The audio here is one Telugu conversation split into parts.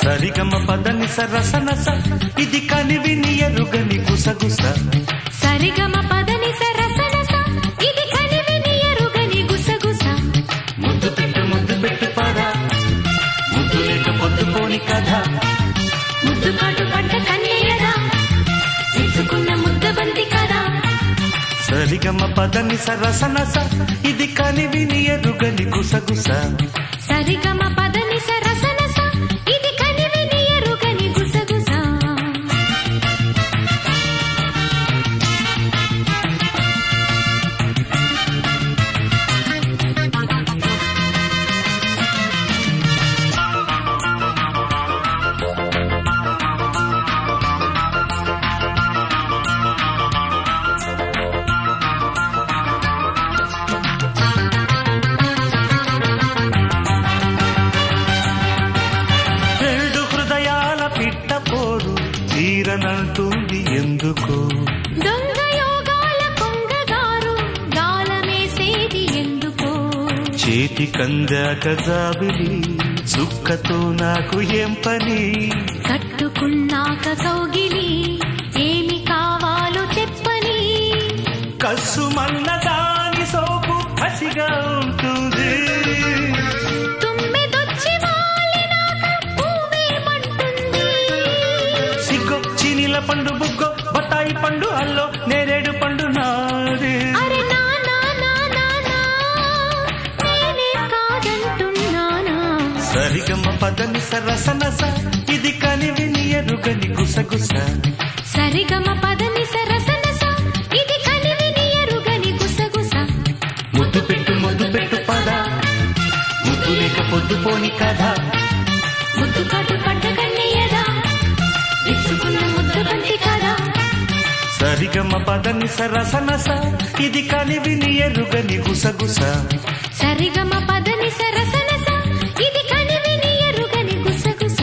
సరిగమ పదని సరసనస ఇది కనివిని ఎరుగని గుసగుస సరిగమ పదని సరసనస ఇది కనివిని ఎరుగని గుసగుస ముద్దు పెట్టు ముద్దు పెట్టు పద ముద్దు లేక పొద్దుకోని కథ ముద్దు కాటు పడ్డ కన్నయ్యదా తెచ్చుకున్న ముద్ద బంతి కదా సరిగమ పదని సరసనస ఇది కనివిని ఎరుగని గుసగుస సరిగమ పదని సరసనస ఇది కనివిని ఎరుగని గుసగుస రెండు హృదయాల పిట్ట పోరు తీరనంటుంది ఎందుకు దొంగ యోగాల కొంగగారు గాలమేసేది ఎందుకో చేతి కందాక జాబిలి చుక్కతో నాకు ఏం పని కట్టుకున్నాక కౌగిలి ఏమి కావాలో చెప్పని కస్సు మన్న దాని సోపు కసిగా ఉంటుంది తుమ్మెదొచ్చి వాలినాక పువ్వేమంటుంది సిగ్గొచ్చి నీల పండు బుగ్గో బత్తాయి పండు అల్లో నేరేడు పండు నాదే అరే నా నా నా నా నా నేనే కాదంటున్నానా సరిగమ్మ పదని సరసనస ఇది కనివిని ఎరుగని గుసగుస సరిగమ పదని సరసనస ఇది కనివిని ఎరుగని గుసగుస ముద్దు పెట్టు ముద్దు పెట్టు పద ముద్దు లేక పొద్దుపోని కథ ముద్దు కాటు పడ్డ కన్నయ్యదా ఇచ్చుకున్న ముద్ద బంతి కదా సరిగమ్మ పదని సరసనస ఇది కనివిని ఎరుగని గుసగుస సరిగమ పదని సరసనస ఇది కనివిని ఎరుగని గుసగుస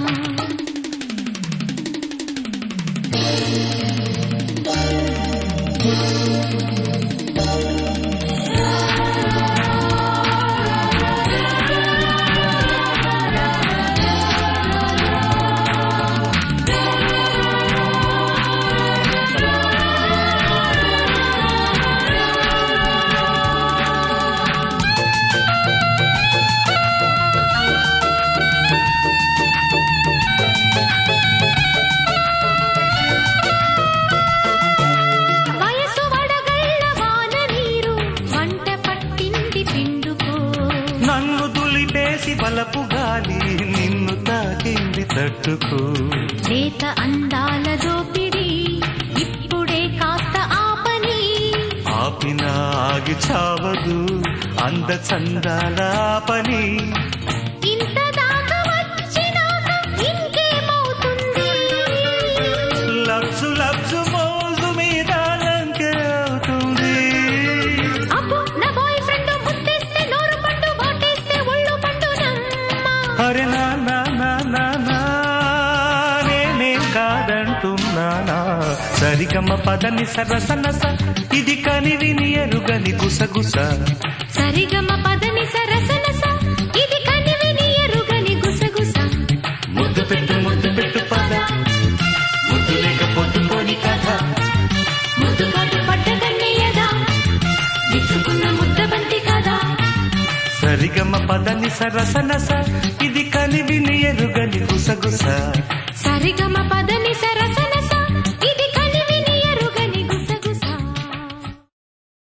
వయసు వడగళ్ళ వాన నీరు వంట పట్టింది పిండుకో నన్ను దులిపేసి బలపు గాలి నిన్ను తాకింది తట్టుకో లేత అందాల దోపిడి ఇప్పుడే కాస్త ఆపని ఆపిన ఆగి చావదు అంద చందాల పని ఇంత దాకా వచ్చినాక ఇంకేమవుతుంది లబ్జు లబ్జు మోజు మీద లంకె అవుతుంది అబ్బో నా బాయ్ ఫ్రెండ్ ముత్తేస్తే నోరు పండు వాటేస్తే ఒళ్ళు పండు నమ్మ అరే నా నా నా నా నా నేనే కాదంటున్నానా సరిగమ్మ పదని సరసనస ఇది కనివిని ఎరుగని గుసగుస సరిగమ పదని సరసనస ఇది కనివిని ఎరుగని గుసగుస ముద్దు పెట్టు ముద్దు పెట్టు పద ముద్దు లేక పొద్దుపోని కథ ముద్దు కాటు పడ్డ కన్నయ్యదా ఇచ్చుకున్న ముద్ద బంతి కదా సరిగమ్మ పదని సరసనస ఇది కనివిని ఎరుగని గుసగుస సరిగమ పద